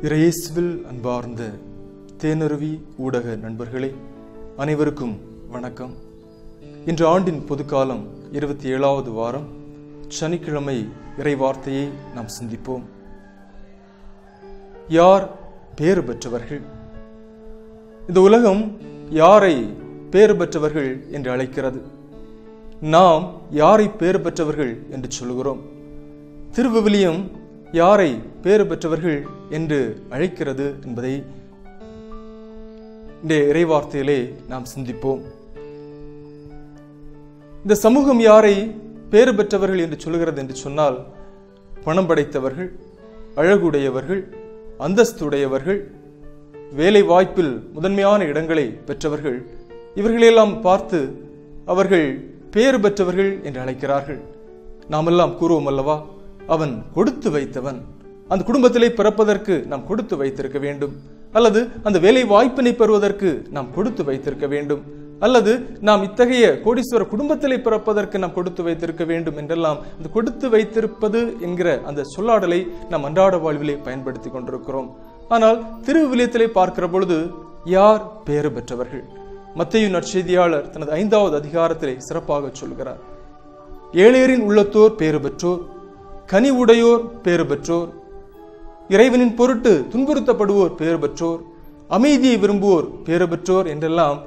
இறையேசுவில் அன்பார்ந்த தேனருவி ஊடக நண்பர்களே அனைவருக்கும் வணக்கம் இன்று ஆண்டின் பொதுக்காலம் இருபத்தி ஏழாவது வாரம் சனிக்கிழமை இறைவார்த்தையை நாம் சிந்திப்போம் யார் பேறு பெற்றவர்கள் இந்த உலகம் யாரை பேறு பெற்றவர்கள் என்று அழைக்கிறது நாம் யாரை பேறு பெற்றவர்கள் என்று சொல்கிறோம் திருவிவிலியம் யாரை பேறு பெற்றவர்கள் என்று அழைக்கிறது என்பதை இந்த இறைவார்த்தையிலே நாம் சிந்திப்போம் இந்த சமூகம் யாரை பேறு பெற்றவர்கள் என்று சொல்கிறது என்று சொன்னால் பணம் படைத்தவர்கள் அழகுடையவர்கள் அந்தஸ்துடையவர்கள் வேலை வாய்ப்பில் முதன்மையான இடங்களை பெற்றவர்கள் இவர்களையெல்லாம் பார்த்து அவர்கள் பேறு பெற்றவர்கள் என்று அழைக்கிறார்கள் நாமெல்லாம் கூறுவோம் அல்லவா அவன் கொடுத்து வைத்தவன் அந்த குடும்பத்திலே பிறப்பதற்கு நாம் கொடுத்து வைத்திருக்க வேண்டும் அல்லது அந்த வேலை வாய்ப்பினை பெறுவதற்கு நாம் கொடுத்து வைத்திருக்க வேண்டும் அல்லது நாம் இத்தகைய கோடீஸ்வர குடும்பத்திலே பிறப்பதற்கு நாம் கொடுத்து வைத்திருக்க வேண்டும் என்றெல்லாம் அந்த கொடுத்து வைத்திருப்பது என்கிற அந்த சொல்லாடலை நாம் அன்றாட வாழ்விலே பயன்படுத்தி கொண்டிருக்கிறோம் ஆனால் திருவிலியத்திலே பார்க்கிற பொழுது யார் பேறு பெற்றவர்கள் மத்தையு நற்செய்தியாளர் தனது ஐந்தாவது அதிகாரத்திலே சிறப்பாக சொல்கிறார் ஏழையரின் உள்ளத்தோர் பேறு பெற்றோர் கனி உடையோர் பேறு பெற்றோர் இறைவனின் பொருட்டு துன்புறுத்தப்படுவோர் பேறு பெற்றோர் அமைதியை விரும்புவோர் பேறு பெற்றோர் என்றெல்லாம்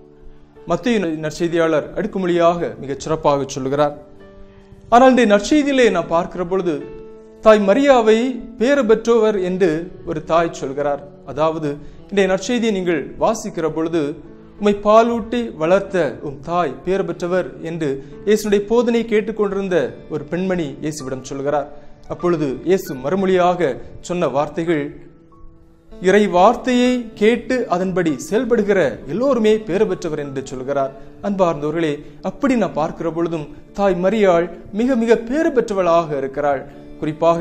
மத்திய நற்செய்தியாளர் அடுக்குமொழியாக மிகச் சிறப்பாக சொல்லுகிறார் ஆனால் இந்த நற்செய்தியிலே நாம் பார்க்கிற பொழுது தாய் மரியாவை பேறு பெற்றவர் என்று ஒரு தாய் சொல்கிறார் அதாவது இந்த நற்செய்தியை நீங்கள் வாசிக்கிற பொழுது உம்மை பாலூட்டி வளர்த்த உம் தாய் பேறு பெற்றவர் என்று இயேசுடைய போதனை கேட்டுக்கொண்டிருந்த ஒரு பெண்மணி இயேசுவிடம் சொல்கிறார் அப்பொழுது இயேசு மறுமொழியாக சொன்ன வார்த்தைகள் இறை வார்த்தையை கேட்டு அதன்படி செயல்படுகிற எல்லோருமே பேறு பெற்றவர் என்று சொல்கிறார் அன்பார்ந்தவர்களே அப்படி நான் பார்க்கிற பொழுதும் தாய் மரியாள் மிக மிக பேறு பெற்றவளாக இருக்கிறாள் குறிப்பாக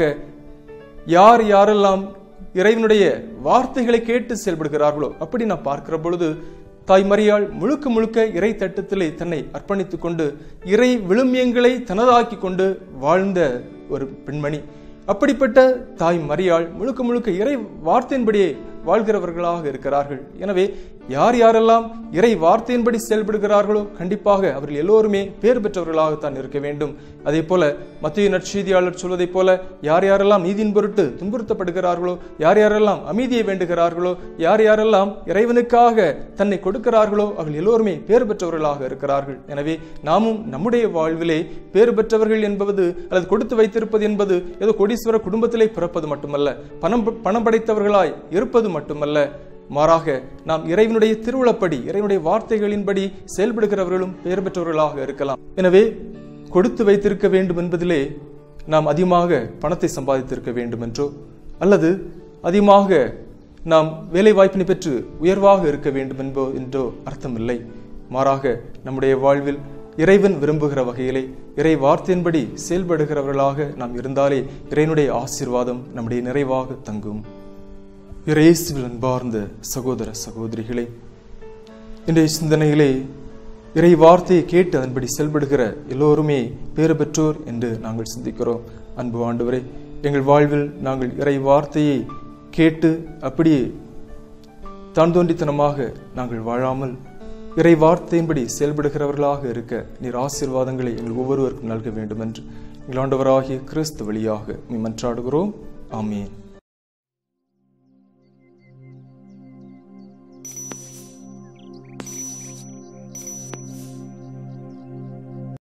யார் யாரெல்லாம் இறைவனுடைய வார்த்தைகளை கேட்டு செயல்படுகிறார்களோ அப்படி நான் பார்க்கிற பொழுது தாய் மரியாள் முழுக்க முழுக்க இறை தட்டத்திலே தன்னை அர்ப்பணித்துக் கொண்டு இறை விழுமியங்களை தனதாக்கி கொண்டு வாழ்ந்த ஒரு பெண்மணி அப்படிப்பட்ட தாய் மரியாள் முழுக்க முழுக்க இறை வார்த்தையின்படியே வாழ்கிறவர்களாக இருக்கிறார்கள் எனவே யார் யாரெல்லாம் இறை வார்த்தையின்படி செயல்படுகிறார்களோ கண்டிப்பாக அவர்கள் எல்லோருமே பேர் பெற்றவர்களாகத்தான் இருக்க வேண்டும் அதே போல மத்திய நற்செய்தியாளர் சொல்வதைப் போல யார் யாரெல்லாம் நீதியின் பொருட்டு துன்புறுத்தப்படுகிறார்களோ யார் யாரெல்லாம் அமைதியை வேண்டுகிறார்களோ யார் யாரெல்லாம் இறைவனுக்காக தன்னை கொடுக்கிறார்களோ அவர்கள் எல்லோருமே பேர் பெற்றவர்களாக இருக்கிறார்கள் எனவே நாமும் நம்முடைய வாழ்விலே பேர் பெற்றவர்கள் என்பது அல்லது கொடுத்து வைத்திருப்பது என்பது ஏதோ கோடீஸ்வர குடும்பத்திலே பிறப்பது மட்டுமல்ல பணம் பணம் படைத்தவர்களாய் இருப்பது மட்டுமல்ல மாறாக நாம் இறைவனுடைய திருவிழப்படி இறைவனுடைய வார்த்தைகளின்படி செயல்படுகிறவர்களும் பெயர் பெற்றவர்களாக இருக்கலாம் எனவே கொடுத்து வைத்திருக்க வேண்டும் என்பதிலே நாம் அதிகமாக பணத்தை சம்பாதித்திருக்க வேண்டும் என்றோ அல்லது அதிகமாக நாம் வேலை வாய்ப்பினை பெற்று உயர்வாக இருக்க வேண்டும் என்போ என்றோ அர்த்தமில்லை மாறாக நம்முடைய வாழ்வில் இறைவன் விரும்புகிற வகையிலே இறை வார்த்தையின்படி செயல்படுகிறவர்களாக நாம் இருந்தாலே இறைவனுடைய ஆசீர்வாதம் நம்முடைய நிறைவாக தங்கும் இறையேசுவில் அன்பார்ந்த சகோதர சகோதரிகளே இன்றைய சிந்தனையிலே இறை வார்த்தையை கேட்டு அதன்படி செயல்படுகிற எல்லோருமே பேறு பெற்றோர் என்று நாங்கள் சிந்திக்கிறோம் அன்பு ஆண்டவரே எங்கள் வாழ்வில் நாங்கள் இறை வார்த்தையை கேட்டு அப்படியே தான் தோன்றித்தனமாக நாங்கள் வாழாமல் இறை வார்த்தையின்படி செயல்படுகிறவர்களாக இருக்க நீர் ஆசீர்வாதங்களை எங்கள் ஒவ்வொருவருக்கும் நல்க வேண்டும் என்று எங்கள் ஆண்டவராகிய கிறிஸ்து வழியாக மன்றாடுகிறோம் ஆமீன்